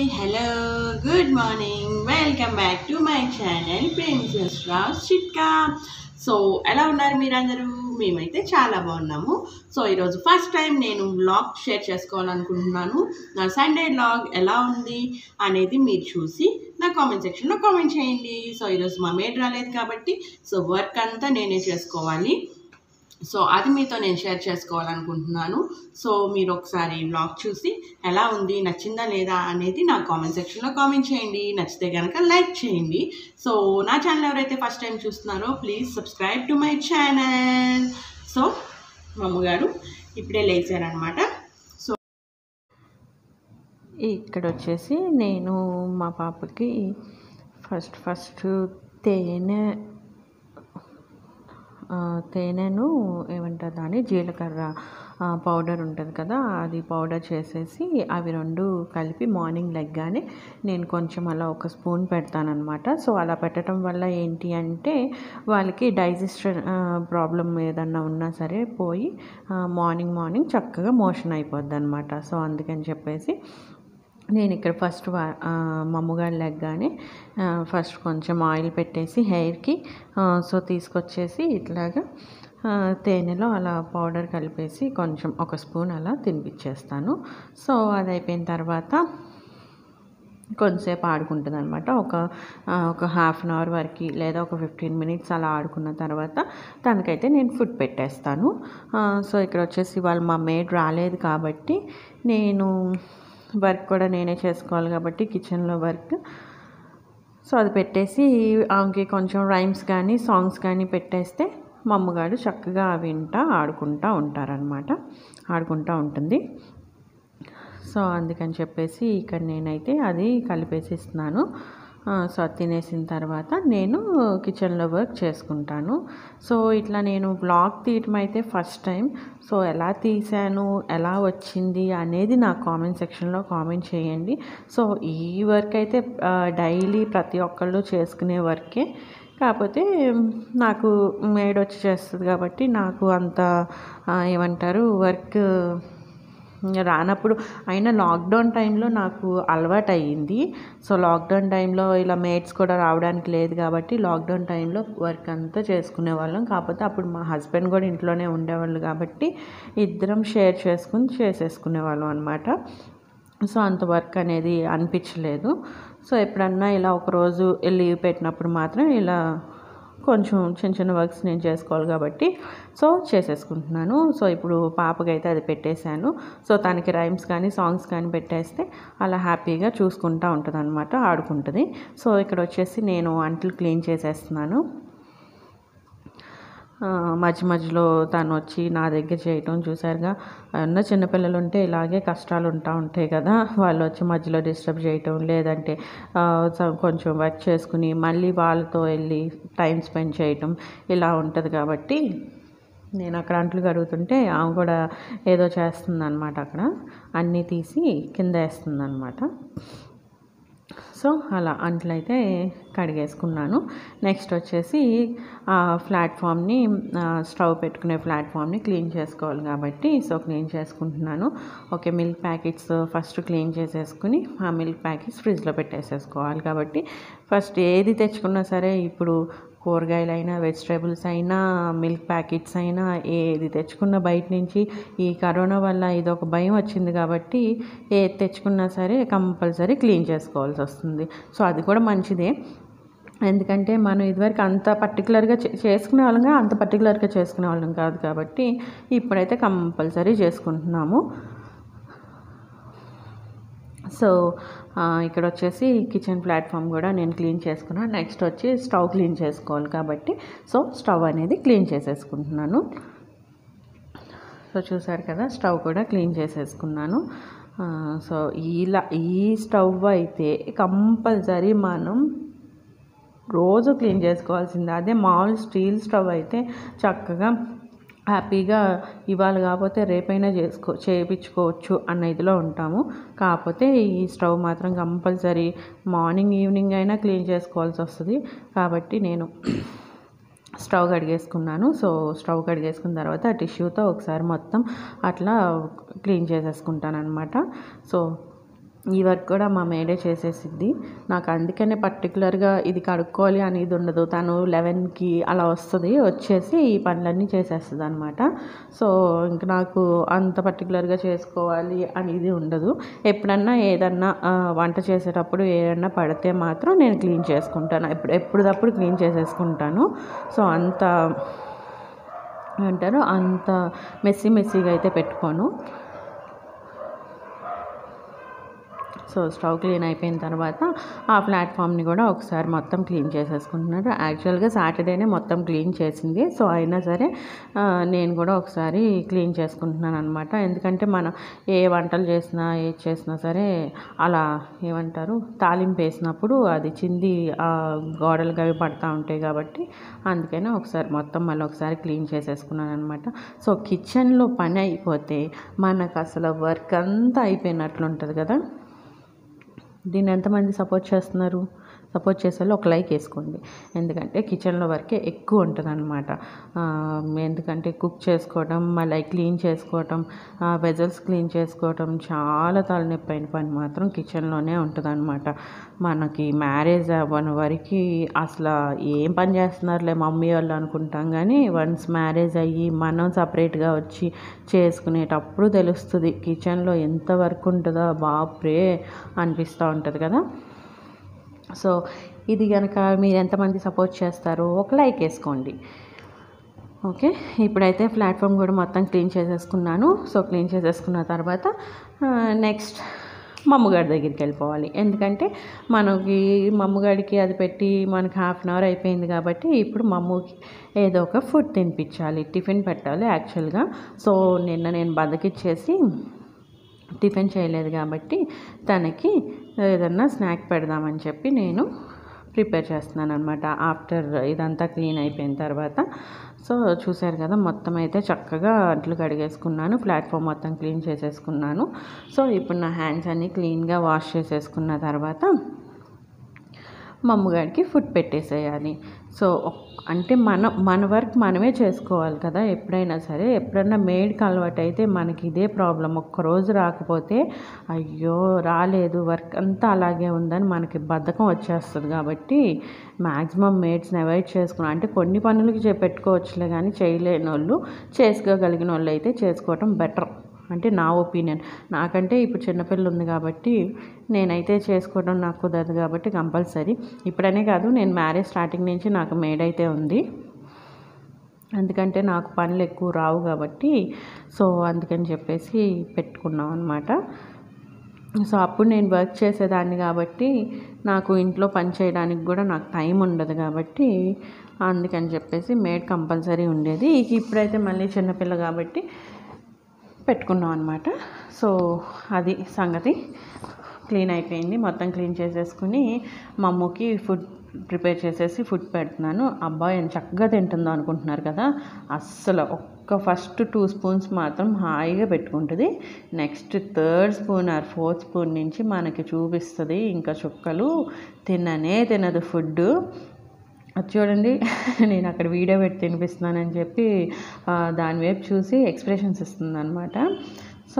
Hello good morning welcome back to my channel princess Rao చిట్కా so ఎలా ఉన్నారు మీరందరూ మేమైతే చాలా బాగున్నాము సో ఈరోజు ఫస్ట్ టైం నేను వ్లాగ్ షేర్ చేసుకోవాలనుకుంటున్నాను నా సండే వ్లాగ్ ఎలా ఉంది అనేది మీరు చూసి నా కామెంట్ సెక్షన్లో కామెంట్ చేయండి సో ఈరోజు మా మేడ్ రాలేదు కాబట్టి సో వర్క్ అంతా నేనే చేసుకోవాలి సో అది మీతో నేను షేర్ చేసుకోవాలనుకుంటున్నాను సో మీరు ఒకసారి వ్లాగ్ చూసి ఎలా ఉంది నచ్చిందా లేదా అనేది నా కామెంట్ సెక్షన్లో కామెంట్ చేయండి నచ్చితే కనుక లైక్ చేయండి సో నా ఛానల్ ఎవరైతే ఫస్ట్ టైం చూస్తున్నారో please subscribe to my channel so మా అమ్మగారు ఇప్పుడే లేచారనమాట సో ఇక్కడ వచ్చేసి నేను మా పాపకి ఫస్ట్ ఫస్ట్ తేనె ఆ, తేనెను ఏమంటారు దాన్ని జీలకర్ర ఆ, పౌడర్ ఉంటుంది కదా అది పౌడర్ చేసేసి అవి రెండు కలిపి మార్నింగ్ లెగ్గానే నేను కొంచెం అలా ఒక స్పూన్ పెడతానమాట సో అలా పెట్టడం వల్ల ఏంటి అంటే వాళ్ళకి డైజెషన్ ప్రాబ్లం ఏదన్నా ఉన్నా సరే పోయి మార్నింగ్ మార్నింగ్ చక్కగా మోషన్ అయిపోద్ది అనమాట సో అందుకని చెప్పేసి నేను ఇక్కడ ఫస్ట్ వా- ఆ, మా అమ్మగారు లెగ్గానే ఆ, ఫస్ట్ కొంచెం ఆయిల్ పెట్టేసి హెయిర్కి ఆ, సో తీసుకొచ్చేసి ఇట్లాగా ఆ, తేనెలో అలా పౌడర్ కలిపేసి కొంచెం ఒక స్పూన్ అలా తినిపించేస్తాను సో అది అయిపోయిన తర్వాత కొంతసేపు ఆడుకుంటుంది అనమాట ఒక ఆ, ఒక హాఫ్ అన్ అవర్ వరకు లేదా ఒక ఫిఫ్టీన్ మినిట్స్ అలా ఆడుకున్న తర్వాత తనకైతే నేను ఫుడ్ పెట్టేస్తాను ఆ, సో ఇక్కడ వచ్చేసి వాళ్ళు మా మేడ్ రాలేదు కాబట్టి నేను వర్క్ కూడా నేనే చేసుకోవాలి కాబట్టి కిచెన్లో వర్క్ సో అది పెట్టేసి ఆమెకి కొంచెం రైమ్స్ కానీ సాంగ్స్ కానీ పెట్టేస్తే మా అమ్మగారు చక్కగా వింటా ఆడుకుంటూ ఉంటారనమాట ఆడుకుంటూ ఉంటుంది సో అందుకని చెప్పేసి ఇక్కడ నేనైతే అది కలిపేసి ఇస్తున్నాను ఆ, సో అది తినేసిన తర్వాత నేను కిచెన్లో వర్క్ చేసుకుంటాను సో ఇట్లా నేను బ్లాగ్ తీయటం అయితే ఫస్ట్ టైం సో ఎలా తీసాను ఎలా వచ్చింది అనేది నా కామెంట్ సెక్షన్లో కామెంట్ చేయండి సో ఈ వర్క్ అయితే డైలీ ప్రతి ఒక్కళ్ళు చేసుకునే వర్కే కాకపోతే నాకు మేడ్ వచ్చి చేస్తుంది కాబట్టి నాకు అంత ఆ, ఏమంటారు వర్క్ ఇంకా రానప్పుడు అయినా లాక్డౌన్ టైంలో నాకు అలవాటు అయ్యింది సో లాక్డౌన్ టైంలో ఇలా మేట్స్ కూడా రావడానికి లేదు కాబట్టి లాక్డౌన్ టైంలో వర్క్ అంతా చేసుకునే వాళ్ళం కాకపోతే అప్పుడు మా హస్బెండ్ కూడా ఇంట్లోనే ఉండేవాళ్ళు కాబట్టి ఇద్దరం షేర్ చేసుకుని చేసేసుకునే వాళ్ళం అనమాట సో అంత వర్క్ అనేది అనిపించలేదు సో ఎప్పుడన్నా ఇలా ఒకరోజు లీవ్ పెట్టినప్పుడు మాత్రం ఇలా కొంచెం చిన్న చిన్న వర్క్స్ నేను చేసుకోవాలి కాబట్టి సో చేసేసుకుంటున్నాను సో ఇప్పుడు పాపకైతే అది పెట్టేశాను సో తనకి రైమ్స్ కానీ సాంగ్స్ కానీ పెట్టేస్తే అలా హ్యాపీగా చూసుకుంటూ ఉంటుంది అనమాట ఆడుకుంటుంది సో ఇక్కడ వచ్చేసి నేను అంట్లు క్లీన్ చేసేస్తున్నాను ఆ, మధ్య మధ్యలో తను వచ్చి నా దగ్గర చేయటం చూసారుగా ఉన్న చిన్నపిల్లలు ఉంటే ఇలాగే కష్టాలు ఉంటా ఉంటాయి కదా వాళ్ళు వచ్చి మధ్యలో డిస్టర్బ్ చేయటం లేదంటే ఆ, స- కొంచెం వర్క్ చేసుకుని మళ్ళీ వాళ్ళతో వెళ్ళి టైం స్పెండ్ చేయటం ఇలా ఉంటుంది కాబట్టి నేను అక్కడ అంట్లు కడుగుతుంటే ఆమె కూడా ఏదో చేస్తుంది అనమాట అక్కడ అన్నీ తీసి కింద వేస్తుంది అనమాట సో అలా అంట్లయితే కడిగేసుకున్నాను నెక్స్ట్ వచ్చేసి ఆ ప్లాట్ఫామ్ని ఆ, స్టవ్ పెట్టుకునే ప్లాట్ఫామ్ని క్లీన్ చేసుకోవాలి కాబట్టి సో క్లీన్ చేసుకుంటున్నాను okay milk packets first clean చేసేసుకుని ఆ మిల్క్ ప్యాకెట్స్ ఫ్రిడ్జ్లో పెట్టేసేసుకోవాలి కాబట్టి ఫస్ట్ ఏది తెచ్చుకున్నా సరే ఇప్పుడు కూరగాయలైనా వెజిటేబుల్స్ అయినా మిల్క్ ప్యాకెట్స్ అయినా ఏది తెచ్చుకున్న బయట నుంచి ఈ కరోనా వల్ల ఇది ఒక భయం వచ్చింది కాబట్టి ఏది తెచ్చుకున్నా సరే కంపల్సరీ క్లీన్ చేసుకోవాల్సి వస్తుంది సో అది కూడా మంచిదే ఎందుకంటే మనం ఇదివరకు అంత పర్టికులర్గా చే- చేసుకునే వాళ్ళంగా అంత పర్టికులర్గా చేసుకునే వాళ్ళం కాదు కాబట్టి ఇప్పుడైతే కంపల్సరీ చేసుకుంటున్నాము సో ఆ, ఇక్కడ వచ్చేసి కిచెన్ ప్లాట్ఫామ్ కూడా నేను క్లీన్ చేసుకున్నాను నెక్స్ట్ వచ్చి స్టవ్ క్లీన్ చేసుకోవాలి కాబట్టి సో స్టవ్ అనేది క్లీన్ చేసేసుకుంటున్నాను సో చూసారు కదా స్టవ్ కూడా క్లీన్ చేసేసుకున్నాను ఆ, సో ఇలా ఈ స్టవ్ అయితే కంపల్సరీ మనం రోజు క్లీన్ చేసుకోవాల్సిందే అదే మామూలు స్టీల్ స్టవ్ అయితే చక్కగా హ్యాపీగా ఇవాళ కాకపోతే రేపైనా చేసుకో చేయించుకోవచ్చు అన్న ఇదిలో ఉంటాము కాకపోతే ఈ స్టవ్ మాత్రం కంపల్సరీ మార్నింగ్ ఈవినింగ్ అయినా క్లీన్ చేసుకోవాల్సి వస్తుంది కాబట్టి నేను స్టవ్ కడిగేసుకున్నాను సో స్టవ్ కడిగేసుకున్న తర్వాత టిష్యూతో ఒకసారి మొత్తం అట్లా క్లీన్ చేసేసుకుంటాను అనమాట సో ఈ వర్క్ కూడా మా మేడే చేసేసిద్ది నాకు అందుకనే పర్టికులర్గా ఇది కడుక్కోవాలి అనేది ఉండదు తను లెవెన్కి అలా వస్తుంది వచ్చేసి ఈ పనులన్నీ చేసేస్తుంది అనమాట సో ఇంక నాకు అంత పర్టికులర్గా చేసుకోవాలి అనేది ఉండదు ఎప్పుడన్నా ఏదన్నా ఆ, వంట చేసేటప్పుడు ఏదన్నా పడితే మాత్రం నేను క్లీన్ చేసుకుంటాను ఎప్పుడు ఎప్పుడప్పుడు క్లీన్ చేసేసుకుంటాను సో అంత ఏమంటారు అంత మెస్సీ మెస్సీగా అయితే పెట్టుకోను సో స్టవ్ క్లీన్ అయిపోయిన తర్వాత ఆ ప్లాట్ఫామ్ని కూడా ఒకసారి మొత్తం క్లీన్ చేసేసుకుంటున్నారు యాక్చువల్గా సాటర్డేనే మొత్తం క్లీన్ చేసింది సో అయినా సరే ఆ, నేను కూడా ఒకసారి క్లీన్ చేసుకుంటున్నాను అనమాట ఎందుకంటే మనం ఏ వంటలు చేసినా ఏది చేసినా సరే అలా ఏమంటారు తాలింపు వేసినప్పుడు అది చింది ఆ గోడలు అవి పడతా ఉంటాయి కాబట్టి అందుకనే ఒకసారి మొత్తం మళ్ళీ ఒకసారి క్లీన్ చేసేసుకున్నాను అనమాట సో కిచెన్లో పని అయిపోతే మనకు అసలు వర్క్ అంతా అయిపోయినట్లు ఉంటుంది కదా దీన్ని ఎంతమంది సపోర్ట్ చేస్తున్నారు సపోర్ట్ చేసే వాళ్ళు ఒక లైక్ వేసుకోండి ఎందుకంటే కిచెన్లో వరకే ఎక్కువ ఉంటుంది అనమాట ఎందుకంటే కుక్ చేసుకోవడం మళ్ళీ క్లీన్ చేసుకోవటం వెజల్స్ క్లీన్ చేసుకోవటం చాలా తలనొప్పి అయిన పని మాత్రం కిచెన్లోనే ఉంటుంది అనమాట మనకి మ్యారేజ్ అవ్వని వరకు అసలు ఏం పని చేస్తున్నారులే మమ్మీ వాళ్ళు అనుకుంటాం కానీ వన్స్ మ్యారేజ్ అయ్యి మనం సపరేట్గా వచ్చి చేసుకునేటప్పుడు తెలుస్తుంది కిచెన్లో ఎంత వర్క్ ఉంటుందో బాప్రే అనిపిస్తూ ఉంటుంది కదా సో ఇది కనుక మీరు ఎంతమంది సపోర్ట్ చేస్తారో ఒక లైక్ వేసుకోండి ఓకే ఇప్పుడైతే ప్లాట్ఫామ్ కూడా మొత్తం క్లీన్ చేసేసుకున్నాను సో క్లీన్ చేసేసుకున్న తర్వాత నెక్స్ట్ మమ్మగాడి దగ్గరికి వెళ్ళిపోవాలి ఎందుకంటే మనకి మమ్మగాడికి అది పెట్టి మనకి హాఫ్ అన్ అవర్ అయిపోయింది కాబట్టి ఇప్పుడు మమ్మకి ఏదో ఒక ఫుడ్ తినిపించాలి టిఫిన్ పెట్టాలి యాక్చువల్గా సో నిన్న నేను బద్దకిచ్చేసి టిఫిన్ చేయలేదు కాబట్టి తనకి ఏదన్నా స్నాక్ పెడదామని చెప్పి నేను ప్రిపేర్ చేస్తున్నాను అనమాట ఆఫ్టర్ ఇదంతా క్లీన్ అయిపోయిన తర్వాత సో చూశారు కదా మొత్తం అయితే చక్కగా అంట్లు కడిగేసుకున్నాను ప్లాట్ఫామ్ మొత్తం క్లీన్ చేసేసుకున్నాను సో ఇప్పుడు నా హ్యాండ్స్ అన్నీ క్లీన్గా వాష్ చేసేసుకున్న తర్వాత మా అమ్మగారికి ఫుడ్ పెట్టేసేయాలి సో ఒక్- అంటే మన మన వర్క్ మనమే చేసుకోవాలి కదా ఎప్పుడైనా సరే ఎప్పుడైనా మేడ్కి అలవాటు అయితే మనకి ఇదే ప్రాబ్లం ఒక్కరోజు రాకపోతే అయ్యో రాలేదు వర్క్ అంతా అలాగే ఉందని మనకి బద్ధకం వచ్చేస్తుంది కాబట్టి మ్యాక్సిమం మేడ్స్ని అవాయిడ్ చేసుకున్నాం అంటే కొన్ని పనులకి చే పెట్టుకోవచ్చులే కానీ చేయలేని వాళ్ళు చేసుకోగలిగిన వాళ్ళు అయితే చేసుకోవటం బెటర్ అంటే నా ఒపీనియన్ నాకంటే ఇప్పుడు చిన్నపిల్ల ఉంది కాబట్టి నేనైతే చేసుకోవడం నాకు కుదరదు కాబట్టి కంపల్సరీ ఇప్పుడనే కాదు నేను మ్యారేజ్ స్టార్టింగ్ నుంచి నాకు మేడ్ అయితే ఉంది ఎందుకంటే నాకు పనులు ఎక్కువ రావు కాబట్టి సో అందుకని చెప్పేసి పెట్టుకున్నాం అనమాట సో అప్పుడు నేను వర్క్ చేసేదాన్ని కాబట్టి నాకు ఇంట్లో పని చేయడానికి కూడా నాకు టైం ఉండదు కాబట్టి అందుకని చెప్పేసి మేడ్ కంపల్సరీ ఉండేది ఇక ఇప్పుడైతే మళ్ళీ చిన్నపిల్ల కాబట్టి పెట్టుకున్నాం అనమాట సో అది సంగతి క్లీన్ అయిపోయింది మొత్తం క్లీన్ చేసేసుకుని మా అమ్మకి ఫుడ్ ప్రిపేర్ చేసేసి ఫుడ్ పెడుతున్నాను అబ్బాయి ఎంత చక్కగా తింటుందో అనుకుంటున్నారు కదా అస్సలు ఒక్క ఫస్ట్ టూ స్పూన్స్ మాత్రం హాయిగా పెట్టుకుంటుంది next third spoon or fourth spoon నుంచి మనకి చూపిస్తుంది ఇంకా చుక్కలు తిననే తినదు ఫుడ్ అది చూడండి నేను అక్కడ వీడియో పెట్టి తినిపిస్తున్నానని చెప్పి ఆ, దాని వైపు చూసి ఎక్స్ప్రెషన్స్ ఇస్తుంది అనమాట సో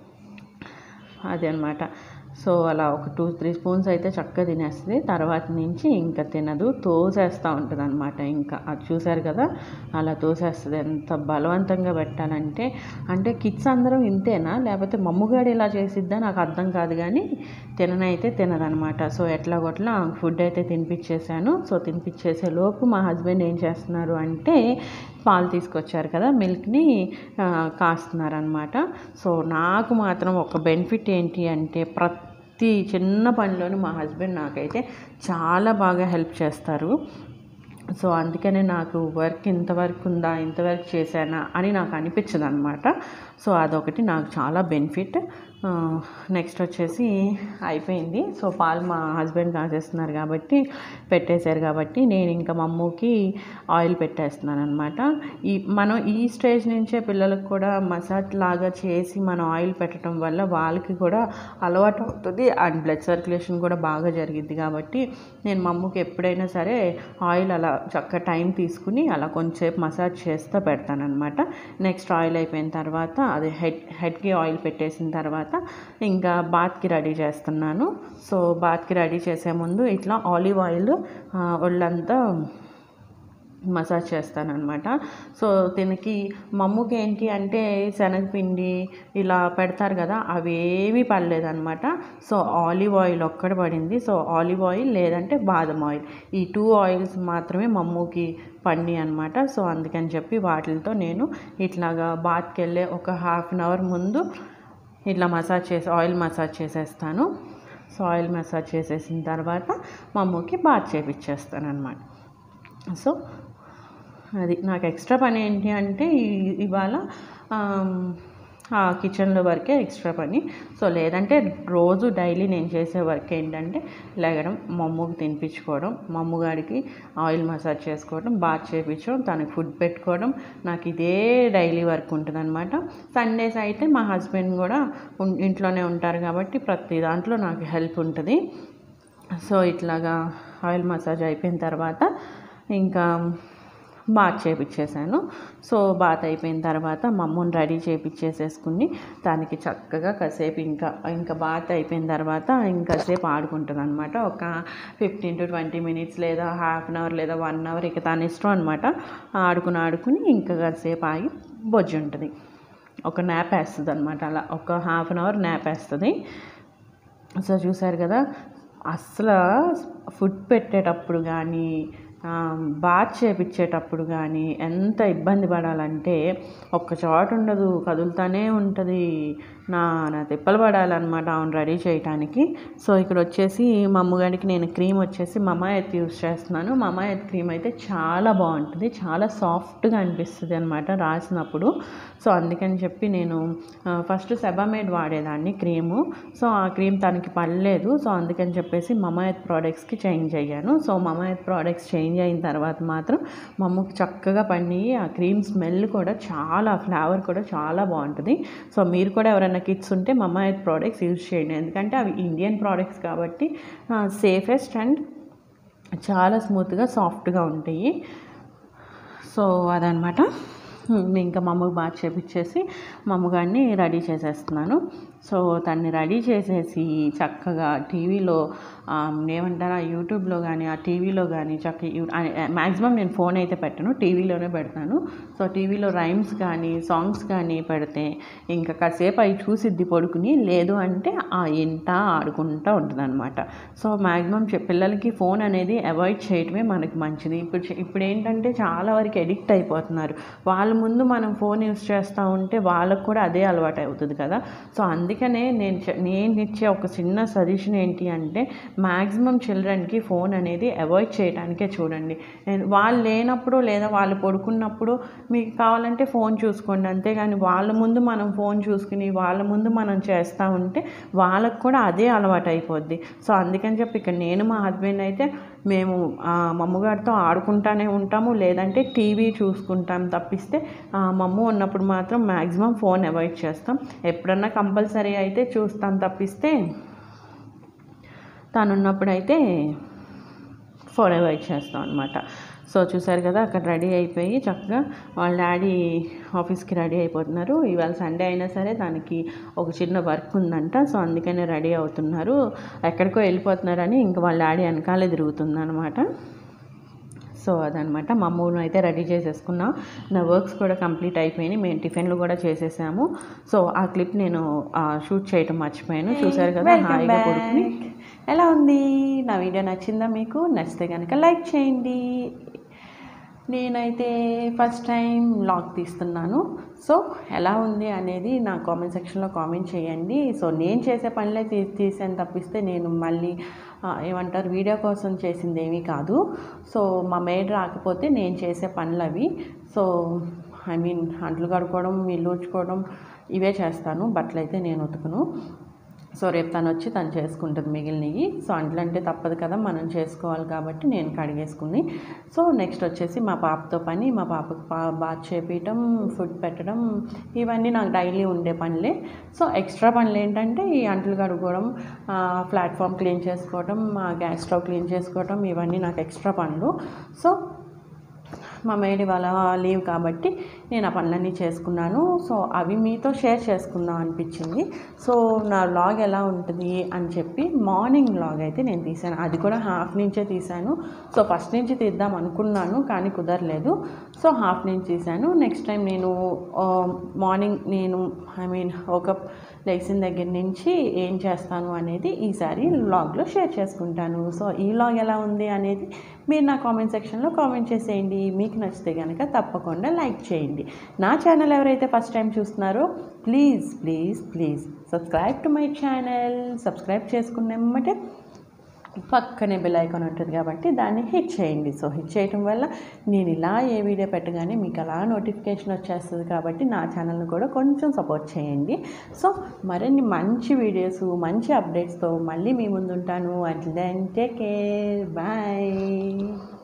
అది అనమాట సో అలా ఒక టూ త్రీ స్పూన్స్ అయితే చక్కగా తినేస్తుంది తర్వాత నుంచి ఇంకా తినదు తోసేస్తూ ఉంటుంది అనమాట ఇంకా అది చూశారు కదా అలా తోసేస్తుంది ఎంత బలవంతంగా పెట్టాలంటే అంటే కిడ్స్ అందరం ఇంతేనా లేకపోతే మమ్ముగాడు ఇలా చేసిద్దా నాకు అర్థం కాదు కానీ తిననైతే తినదనమాట సో ఎట్లా కొట్లా ఫుడ్ అయితే తినిపించేశాను సో తినిపించేసే లోపు మా హస్బెండ్ ఏం చేస్తున్నారు అంటే పాలు తీసుకొచ్చారు కదా మిల్క్ని కాస్తున్నారనమాట సో నాకు మాత్రం ఒక బెనిఫిట్ ఏంటి అంటే ప్రతి చిన్న పనిలోనూ మా హస్బెండ్ నాకైతే చాలా బాగా హెల్ప్ చేస్తారు సో అందుకనే నాకు వర్క్ ఇంతవరకు ఉందా ఇంతవరకు చేశానా అని నాకు అనిపించదు అనమాట సో అదొకటి నాకు చాలా బెనిఫిట్ నెక్స్ట్ వచ్చేసి అయిపోయింది సో పాలు మా హస్బెండ్ కాసేస్తున్నారు కాబట్టి పెట్టేశారు కాబట్టి నేను ఇంకా మా అమ్మకి ఆయిల్ పెట్టేస్తున్నాను అనమాట ఈ మనం ఈ స్టేజ్ నుంచే పిల్లలకు కూడా మసాజ్ లాగా చేసి మనం ఆయిల్ పెట్టడం వల్ల వాళ్ళకి కూడా అలవాటు అవుతుంది అండ్ బ్లడ్ సర్క్యులేషన్ కూడా బాగా జరిగిద్ది కాబట్టి నేను మా అమ్మకి ఎప్పుడైనా సరే ఆయిల్ అలా చక్క టైం తీసుకుని అలా కొంచెంసేపు మసాజ్ చేస్తూ పెడతానమాట నెక్స్ట్ ఆయిల్ అయిపోయిన తర్వాత అది హెడ్ హెడ్కి ఆయిల్ పెట్టేసిన తర్వాత ఇంకా బాత్కి రెడీ చేస్తున్నాను సో బాత్కి రెడీ చేసే ముందు ఇట్లా ఆలివ్ ఆయిల్ ఆ, ఒళ్ళంతా మసాజ్ చేస్తానన్నమాట సో దీనికి మమ్ముకి ఏంటి అంటే శనగపిండి ఇలా పెడతారు కదా అవి ఏమీ పడలేదన్నమాట సో ఆలివ్ ఆయిల్ ఒక్కటి పడింది సో ఆలివ్ ఆయిల్ లేదంటే బాదం ఆయిల్ ఈ టూ ఆయిల్స్ మాత్రమే మమ్ముకి పడినాయి అనమాట సో అందుకని చెప్పి వాటితో నేను ఇట్లాగా బాత్కి వెళ్ళే ఒక హాఫ్ అన్ అవర్ ముందు ఇట్లా మసాజ్ చేసి ఆయిల్ మసాజ్ చేసేస్తాను సో ఆయిల్ మసాజ్ చేసేసిన తర్వాత మమ్మూకి బాత్ చేపించేస్తాను అనమాట సో అది నాకు ఎక్స్ట్రా పని ఏంటి అంటే ఈ- ఇవాళ ఆమ్, ఆ కిచెన్లో వరకే ఎక్స్ట్రా పని సో లేదంటే రోజు డైలీ నేను చేసే వర్క్ ఏంటంటే లేగడం మమ్ముకి తినిపించుకోవడం మమ్ముగాడికి ఆయిల్ మసాజ్ చేసుకోవడం బాత్ చేయించడం తనకి ఫుడ్ పెట్టుకోవడం నాకు ఇదే డైలీ వర్క్ ఉంటుంది అనమాట సండేస్ అయితే మా హస్బెండ్ కూడా ఉన్- ఇంట్లోనే ఉంటారు కాబట్టి ప్రతి దాంట్లో నాకు హెల్ప్ ఉంటుంది సో ఇట్లాగా ఆయిల్ మసాజ్ అయిపోయిన తర్వాత ఇంకా బాత్ చేపించేసాను సో బాత్ అయిపోయిన తర్వాత మమ్మల్ని రెడీ చేపించేసేసుకుని దానికి చక్కగా కాసేపు ఇంకా ఇంకా బాత్ అయిపోయిన తర్వాత ఇంకాసేపు ఆడుకుంటుంది అనమాట ఒక ఫిఫ్టీన్ టు ట్వంటీ మినిట్స్ లేదా హాఫ్ అన్ అవర్ లేదా వన్ అవర్ ఇక తన ఇష్టం అనమాట ఆడుకుని ఆడుకుని ఇంకా కాసేపు ఆగి బొజ్జు ఉంటుంది ఒక న్యాప్ వేస్తుంది అనమాట అలా ఒక హాఫ్ అన్ అవర్ న్యాప్ వేస్తుంది సో చూసారు కదా అసలు ఫుడ్ పెట్టేటప్పుడు కానీ బాత్ చేపించేటప్పుడు కానీ ఎంత ఇబ్బంది పడాలంటే ఒక్క చోట ఉండదు కదులుతానే ఉంటుంది నా నా తిప్పలు పడాలన్నమాట ఆమెను రెడీ చేయడానికి సో ఇక్కడ వచ్చేసి మా అమ్మగారికి నేను క్రీమ్ వచ్చేసి మమాయత్ యూస్ చేస్తున్నాను మమాయత్ క్రీమ్ అయితే చాలా బాగుంటుంది చాలా సాఫ్ట్గా అనిపిస్తుంది అనమాట రాసినప్పుడు సో అందుకని చెప్పి నేను ఫస్ట్ సెబామేడ్ వాడేదాన్ని క్రీము సో ఆ క్రీమ్ తనకి పడలేదు సో అందుకని చెప్పేసి మమాయత్ ప్రోడక్ట్స్కి చేంజ్ అయ్యాను సో మమాయత్ ప్రోడక్ట్స్ చేంజ్ అయిన తర్వాత మాత్రం మా అమ్మకి చక్కగా పండి ఆ క్రీమ్ స్మెల్ కూడా చాలా ఫ్లేవర్ కూడా చాలా బాగుంటుంది సో మీరు కూడా ఎవరైనా కిడ్స్ ఉంటే మమాయత్ ప్రోడక్ట్స్ యూజ్ చేయండి ఎందుకంటే అవి ఇండియన్ ప్రోడక్ట్స్ కాబట్టి సేఫెస్ట్ అండ్ చాలా స్మూత్గా సాఫ్ట్గా ఉంటాయి సో అదనమాట హ్మ్, ఇంకా మా అమ్మకి బాగా చేపించేసి మా అమ్మగారిని రెడీ చేసేస్తున్నాను సో తన్ని రెడీ చేసేసి చక్కగా టీవీలో ఏమంటారా యూట్యూబ్లో కానీ ఆ టీవీలో కానీ చక్కగా మ్యాక్సిమం నేను ఫోన్ అయితే పెట్టను టీవీలోనే పెడతాను సో టీవీలో రైమ్స్ కానీ సాంగ్స్ కానీ పెడితే ఇంకా కాసేపు అవి చూసిద్ది పడుకుని లేదు అంటే ఆ ఇంట ఆడుకుంటూ ఉంటుంది అనమాట సో మ్యాక్సిమం పిల్లలకి ఫోన్ అనేది అవాయిడ్ చేయటమే మనకి మంచిది ఇప్పుడు చే- ఇప్పుడు ఏంటంటే చాలా వరకు ఎడిక్ట్ అయిపోతున్నారు వాళ్ళ ముందు మనం ఫోన్ యూస్ చేస్తూ ఉంటే వాళ్ళకు కూడా అదే అలవాటు అవుతుంది కదా సో అందుకనే నేను చె- నేను ఇచ్చే ఒక చిన్న సజెషన్ ఏంటి అంటే మ్యాక్సిమం చిల్డ్రన్కి ఫోన్ అనేది అవాయిడ్ చేయడానికే చూడండి నేను- వాళ్ళు లేనప్పుడు లేదా వాళ్ళు పడుకున్నప్పుడు మీకు కావాలంటే ఫోన్ చూసుకోండి అంతేగాని వాళ్ళ ముందు మనం ఫోన్ చూసుకుని వాళ్ళ ముందు మనం చేస్తూ ఉంటే వాళ్ళకు కూడా అదే అలవాటు అయిపోద్ది సో అందుకని చెప్పి ఇక్కడ నేను మా హస్బెండ్ అయితే మేము ఆ, మా అమ్మగారితో ఆడుకుంటానే ఉంటాము లేదంటే టీవీ చూసుకుంటాం తప్పిస్తే ఆ, మా అమ్మ ఉన్నప్పుడు మాత్రం మ్యాక్సిమం ఫోన్ అవాయిడ్ చేస్తాం ఎప్పుడన్నా కంపల్సరీ అయితే చూస్తాం తప్పిస్తే తను ఉన్నప్పుడైతే ఫోన్ అవాయిడ్ చేస్తాం అనమాట సో చూసారు కదా అక్కడ రెడీ అయిపోయి చక్కగా వాళ్ళ డాడీ ఆఫీస్కి రెడీ అయిపోతున్నారు ఇవాళ సండే అయినా సరే దానికి ఒక చిన్న వర్క్ ఉందంట సో అందుకనే రెడీ అవుతున్నారు ఎక్కడికో వెళ్ళిపోతున్నారని ఇంకా వాళ్ళ డాడీ వెనకాలే తిరుగుతుంది అనమాట సో అదనమాట మా అమ్మను అయితే రెడీ చేసేసుకున్నాం నా వర్క్స్ కూడా కంప్లీట్ అయిపోయినాయి మేము టిఫిన్లు కూడా చేసేసాము సో ఆ క్లిప్ నేను షూట్ చేయటం మర్చిపోయాను చూసారు కదా Welcome హాయిగా back. పడుకుని ఎలా ఉంది నా వీడియో నచ్చిందా మీకు నచ్చితే కనుక లైక్ చేయండి నేనైతే ఫస్ట్ టైం లాగ్ తీస్తున్నాను సో ఎలా ఉంది అనేది నా కామెంట్ సెక్షన్లో కామెంట్ చేయండి సో నేను చేసే పనులే తీ తీసాను తప్పిస్తే నేను మళ్ళీ ఆ, ఏమంటారు వీడియో కోసం చేసింది ఏమీ కాదు సో మా మేడ్ రాకపోతే నేను చేసే పనులు అవి సో ఐ మీన్ అంట్లు కడుక్కోవడం ఇల్లు ఊడ్చుకోవడం ఇవే చేస్తాను బట్టలు అయితే నేను ఉతుకును సో రేపు తను వచ్చి తను చేసుకుంటుంది మిగిలినవి సో అంట్లంటే తప్పదు కదా మనం చేసుకోవాలి కాబట్టి నేను కడిగేసుకుని సో నెక్స్ట్ వచ్చేసి మా పాపతో పని మా పాపకు పా బాత్ చేపించడం ఫుడ్ పెట్టడం ఇవన్నీ నాకు డైలీ ఉండే పనులే సో ఎక్స్ట్రా పనులు ఏంటంటే ఈ అంట్లు కడుక్కోవడం ప్లాట్ఫామ్ క్లీన్ చేసుకోవడం గ్యాస్ స్టవ్ క్లీన్ చేసుకోవడం ఇవన్నీ నాకు ఎక్స్ట్రా పనులు సో మా మేడ్ ఇవాళ లీవ్ కాబట్టి నేను ఆ పనులన్నీ చేసుకున్నాను సో అవి మీతో షేర్ చేసుకుందాం అనిపించింది సో నా వ్లాగ్ ఎలా ఉంటుంది అని చెప్పి మార్నింగ్ వ్లాగ్ అయితే నేను తీశాను అది కూడా హాఫ్ నుంచే తీశాను సో ఫస్ట్ నుంచి తీద్దాం అనుకున్నాను కానీ కుదరలేదు సో హాఫ్ నుంచి తీశాను నెక్స్ట్ టైం నేను మార్నింగ్ నేను ఐ మీన్ ఒక లెగ్సిన దగ్గర నుంచి ఏం చేస్తాను అనేది ఈసారి వ్లాగ్లో షేర్ చేసుకుంటాను సో ఈ వ్లాగ్ ఎలా ఉంది అనేది మీరు నా కామెంట్ సెక్షన్లో కామెంట్ చేసేయండి మీకు నచ్చితే కనుక తప్పకుండా లైక్ చేయండి నా ఛానల్ ఎవరైతే ఫస్ట్ టైం చూస్తున్నారో please please please subscribe to my channel subscribe చేసుకున్నమ్మటే పక్కనే బెల్ ఐకాన్ ఉంటుంది కాబట్టి దాన్ని హిట్ చేయండి సో హిట్ చేయటం వల్ల నేను ఇలా ఏ వీడియో పెట్టగానే మీకు అలా నోటిఫికేషన్ వచ్చేస్తుంది కాబట్టి నా ఛానల్ని కూడా కొంచెం సపోర్ట్ చేయండి సో మరిన్ని మంచి వీడియోస్ మంచి అప్డేట్స్తో మళ్ళీ మీ ముందు ఉంటాను at then take care bye